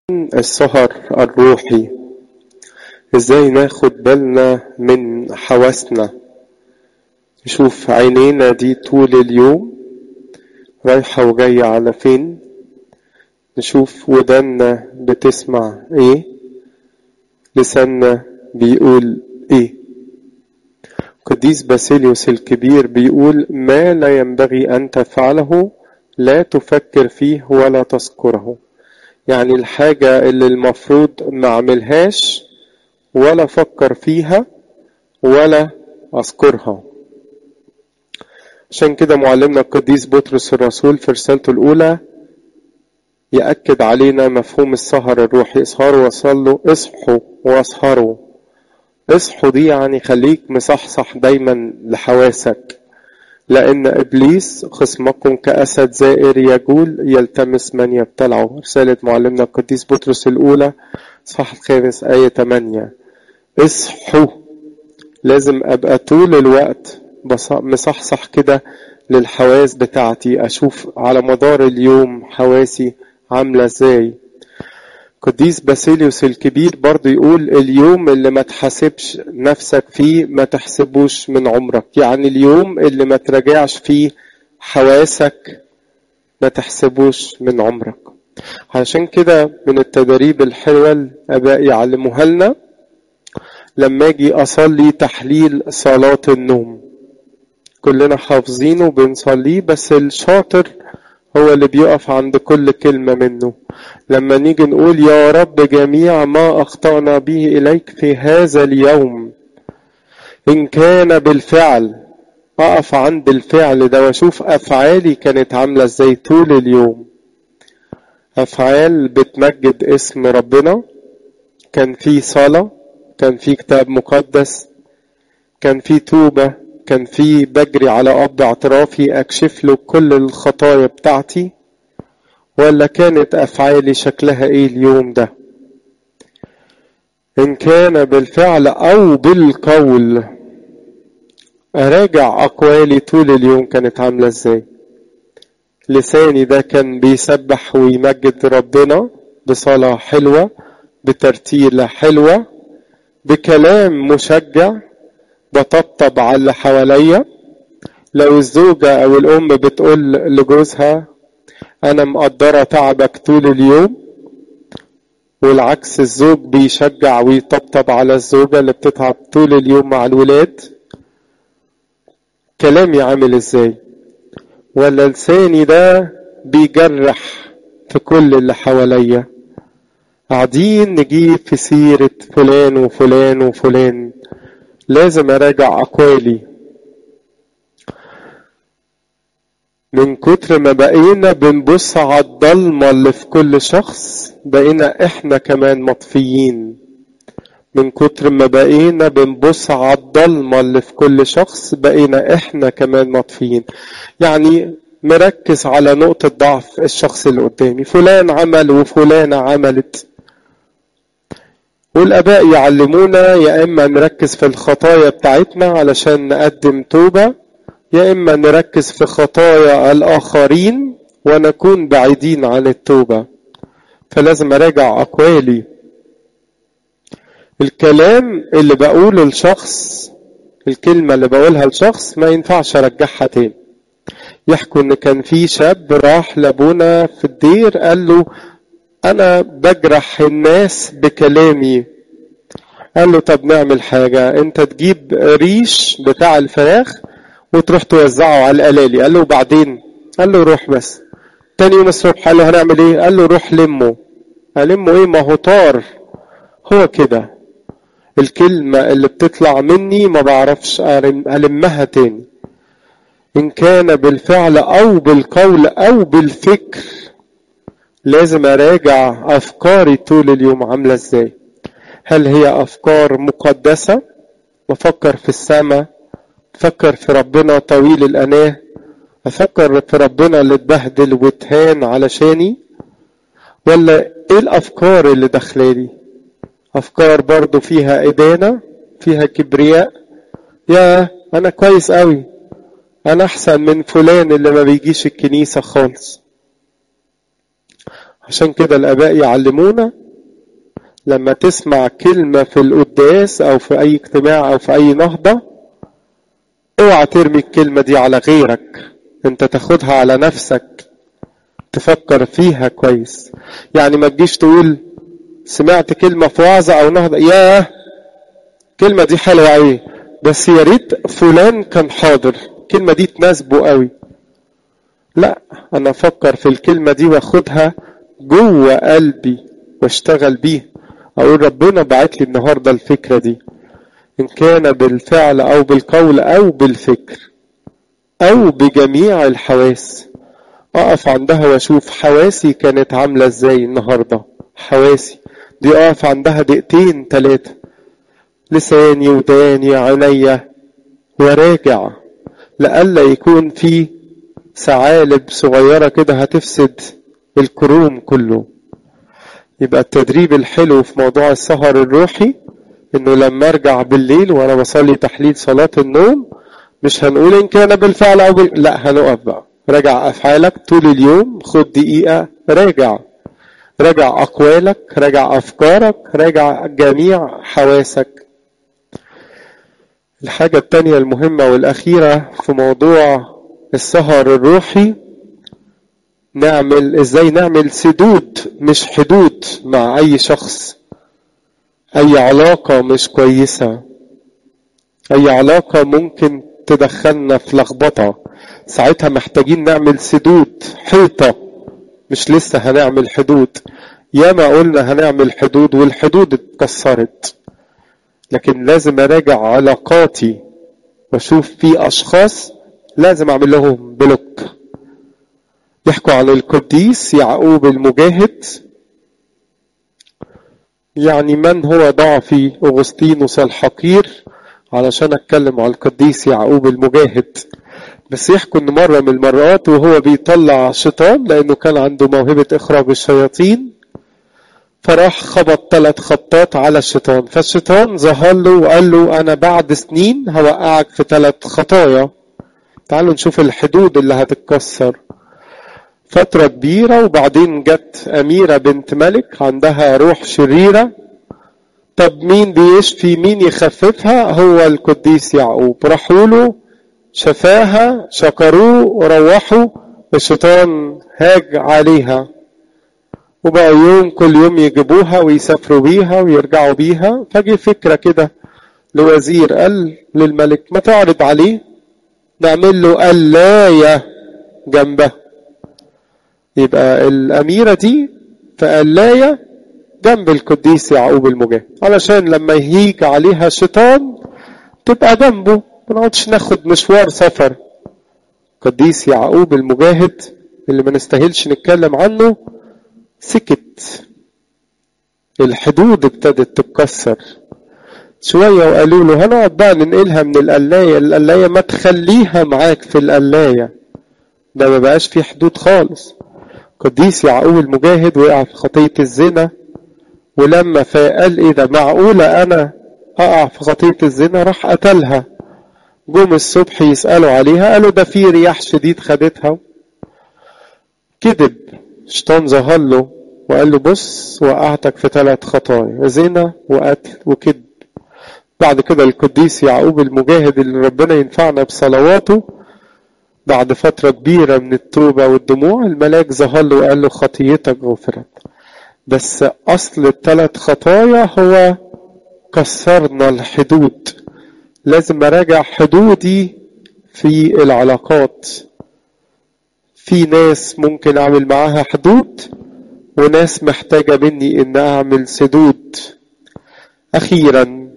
السهر الروحي ازاي ناخد بالنا من حواسنا نشوف عينينا دي طول اليوم رايحة وجاية على فين نشوف ودنا بتسمع ايه لساننا بيقول ايه قديس باسيليوس الكبير بيقول ما لا ينبغي ان تفعله لا تفكر فيه ولا تذكره يعني الحاجة اللي المفروض ما اعملهاش ولا افكر فيها ولا اذكرها عشان كده معلمنا القديس بطرس الرسول في رسالته الاولى يأكد علينا مفهوم السهر الروحي اسهروا وصلوا اصحوا واسهروا اصحوا دي يعني خليك مصحصح دايما لحواسك لأن إبليس خصمكم كأسد زائر يجول يلتمس من يبتلعه رسالة معلمنا القديس بطرس الأولى صح الخامس آية 8 اصحوا لازم أبقى طول الوقت مصحصح كده للحواس بتاعتي أشوف على مدار اليوم حواسي عاملة ازاي قديس باسيليوس الكبير برضه يقول اليوم اللي ما تحاسبش نفسك فيه ما تحسبوش من عمرك يعني اليوم اللي ما تراجعش فيه حواسك ما تحسبوش من عمرك علشان كده من التدريب الحلوة الآباء يعلموها لنا لما أجي أصلي تحليل صلاة النوم كلنا حافظينه وبنصليه بس الشاطر هو اللي بيقف عند كل كلمة منه لما نيجي نقول يا رب جميع ما أخطأنا به إليك في هذا اليوم إن كان بالفعل أقف عند الفعل ده وأشوف أفعالي كانت عاملة إزاي طول اليوم أفعال بتمجد اسم ربنا كان في صلاة كان في كتاب مقدس كان في توبة كان في بجري على أب اعترافي أكشف له كل الخطايا بتاعتي ولا كانت أفعالي شكلها إيه اليوم ده إن كان بالفعل أو بالقول أراجع أقوالي طول اليوم كانت عاملة إزاي لساني ده كان بيسبح ويمجد ربنا بصلاة حلوة بترتيلة حلوة بكلام مشجع بطبطب على اللي حواليا لو الزوجة أو الأم بتقول لجوزها أنا مقدرة تعبك طول اليوم والعكس الزوج بيشجع ويطبطب على الزوجة اللي بتتعب طول اليوم مع الولاد كلامي عامل ازاي ولا لساني ده بيجرح في كل اللي حواليا قاعدين نجيب في سيرة فلان وفلان وفلان لازم اراجع اقوالي من كتر ما بقينا بنبص على الضلمة اللي في كل شخص بقينا احنا كمان مطفيين من كتر ما بقينا بنبص على الضلمة اللي في كل شخص بقينا احنا كمان مطفيين يعني مركز على نقطة ضعف الشخص اللي قدامي فلان عمل وفلانة عملت والآباء يعلمونا يا إما نركز في الخطايا بتاعتنا علشان نقدم توبة يا إما نركز في خطايا الآخرين ونكون بعيدين عن التوبة فلازم أراجع أقوالي الكلام اللي بقوله لشخص الكلمة اللي بقولها لشخص ما ينفعش أرجعها تاني يحكوا إن كان في شاب راح لابونا في الدير قال له أنا بجرح الناس بكلامي قال له طب نعمل حاجة أنت تجيب ريش بتاع الفراخ وتروح توزعه على الألالي قال له وبعدين قال له روح بس تاني يوم الصبح قال له هنعمل ايه قال له روح لمه ألمه ايه ما هو طار هو كده الكلمة اللي بتطلع مني ما بعرفش ألمها تاني إن كان بالفعل أو بالقول أو بالفكر لازم أراجع أفكاري طول اليوم عاملة إزاي هل هي أفكار مقدسة بفكر في السماء أفكر في ربنا طويل الأناه أفكر في ربنا اللي اتبهدل واتهان علشاني ولا إيه الأفكار اللي داخلالي أفكار برضو فيها إدانة فيها كبرياء يا أنا كويس قوي أنا أحسن من فلان اللي ما بيجيش الكنيسة خالص عشان كده الآباء يعلمونا لما تسمع كلمة في القداس أو في أي اجتماع أو في أي نهضة اوعى ترمي الكلمة دي على غيرك انت تاخدها على نفسك تفكر فيها كويس يعني ما تجيش تقول سمعت كلمة في وعظة أو نهضة ياه الكلمة دي حلوة أوي بس يا ريت فلان كان حاضر الكلمة دي تناسبه قوي لا أنا أفكر في الكلمة دي وأخدها جوه قلبي واشتغل بيها أقول ربنا بعت لي النهاردة الفكرة دي إن كان بالفعل أو بالقول أو بالفكر أو بجميع الحواس أقف عندها وأشوف حواسي كانت عاملة إزاي النهاردة حواسي دي أقف عندها دقيقتين تلاتة لساني وداني عينيا وراجع لألا يكون في ثعالب صغيرة كده هتفسد الكروم كله يبقى التدريب الحلو في موضوع السهر الروحي انه لما ارجع بالليل وانا بصلي تحليل صلاة النوم مش هنقول ان كان بالفعل او بال... لا هنقف بقى راجع افعالك طول اليوم خد دقيقة راجع راجع اقوالك راجع افكارك راجع جميع حواسك الحاجة التانية المهمة والأخيرة في موضوع السهر الروحي نعمل ازاي نعمل سدود مش حدود مع اي شخص اي علاقة مش كويسة اي علاقة ممكن تدخلنا في لخبطة ساعتها محتاجين نعمل سدود حيطة مش لسه هنعمل حدود ياما قلنا هنعمل حدود والحدود اتكسرت لكن لازم اراجع علاقاتي واشوف في اشخاص لازم اعمل لهم بلوك يحكوا عن القديس يعقوب المجاهد يعني من هو ضعفي اغسطينوس الحقير علشان اتكلم عن القديس يعقوب المجاهد بس يحكوا ان مرة من المرات وهو بيطلع شيطان لانه كان عنده موهبة اخراج الشياطين فراح خبط ثلاث خبطات على الشيطان فالشيطان ظهر له وقال له انا بعد سنين هوقعك في ثلاث خطايا تعالوا نشوف الحدود اللي هتتكسر فترة كبيرة وبعدين جت أميرة بنت ملك عندها روح شريرة طب مين بيشفي مين يخففها هو القديس يعقوب راحوا له شفاها شكروه وروحوا الشيطان هاج عليها وبقى يوم كل يوم يجيبوها ويسافروا بيها ويرجعوا بيها فجي فكرة كده لوزير قال للملك ما تعرض عليه نعمل له قلاية جنبه يبقى الأميرة دي في قلاية جنب القديس يعقوب المجاهد علشان لما يهيج عليها الشيطان تبقى جنبه ما نقعدش ناخد مشوار سفر قديس يعقوب المجاهد اللي ما نستاهلش نتكلم عنه سكت الحدود ابتدت تتكسر شوية وقالوا له هنقعد بقى ننقلها من القلاية القلاية ما تخليها معاك في القلاية ده ما بقاش في حدود خالص قديس يعقوب المجاهد وقع في خطية الزنا ولما فقال ايه ده معقولة انا اقع في خطية الزنا راح قتلها جم الصبح يسألوا عليها قالوا ده في رياح شديد خدتها كذب شيطان ظهر له وقال له بص وقعتك في ثلاث خطايا زنا وقتل وكذب بعد كده القديس يعقوب المجاهد اللي ربنا ينفعنا بصلواته بعد فترة كبيرة من التوبة والدموع الملاك ظهر له وقال له خطيتك غفرت بس أصل الثلاث خطايا هو كسرنا الحدود لازم أراجع حدودي في العلاقات في ناس ممكن أعمل معاها حدود وناس محتاجة مني إن أعمل سدود أخيرا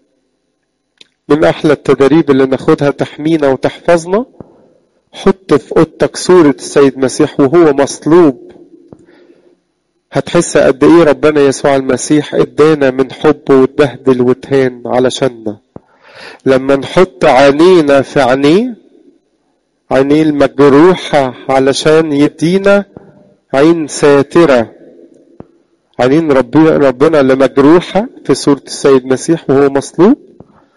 من أحلى التدريب اللي ناخدها تحمينا وتحفظنا حط في أوضتك صورة السيد مسيح وهو مصلوب هتحس قد ايه ربنا يسوع المسيح ادانا من حبه واتبهدل واتهان علشاننا لما نحط عينينا في عينيه عينيه المجروحة علشان يدينا عين ساترة عينين ربنا ربنا اللي مجروحة في صورة السيد مسيح وهو مصلوب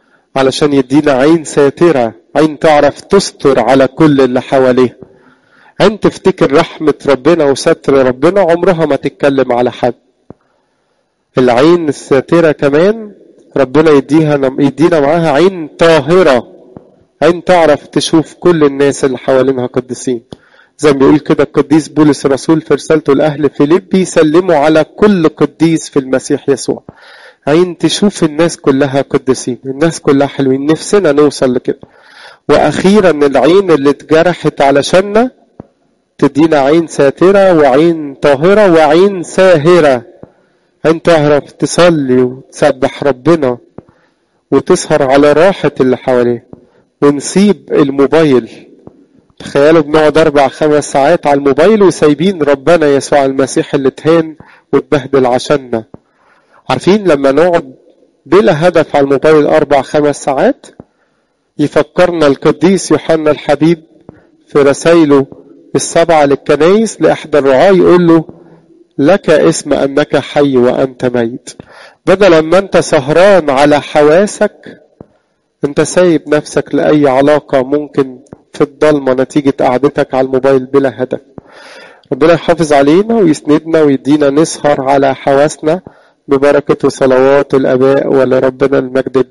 علشان يدينا عين ساترة عين تعرف تستر على كل اللي حواليه عين تفتكر رحمة ربنا وستر ربنا عمرها ما تتكلم على حد العين الساترة كمان ربنا يديها يدينا معاها عين طاهرة عين تعرف تشوف كل الناس اللي حوالينها قديسين زي ما بيقول كده القديس بولس الرسول في رسالته لأهل فيليبي سلموا على كل قديس في المسيح يسوع عين تشوف الناس كلها قديسين الناس كلها حلوين نفسنا نوصل لكده وأخيرا العين اللي اتجرحت علشاننا تدينا عين ساترة وعين طاهرة وعين ساهرة عين تعرف تصلي وتسبح ربنا وتسهر على راحة اللي حواليه ونسيب الموبايل تخيلوا بنقعد أربع خمس ساعات على الموبايل وسايبين ربنا يسوع المسيح اللي اتهان واتبهدل عشاننا عارفين لما نقعد بلا هدف على الموبايل أربع خمس ساعات يفكرنا القديس يوحنا الحبيب في رسائله السبعة للكنايس لإحدى الرعاة يقول له لك اسم أنك حي وأنت ميت بدل ما أنت سهران على حواسك أنت سايب نفسك لأي علاقة ممكن في الضلمة نتيجة قعدتك على الموبايل بلا هدف ربنا يحافظ علينا ويسندنا ويدينا نسهر على حواسنا ببركة وصلوات الآباء ولربنا المجد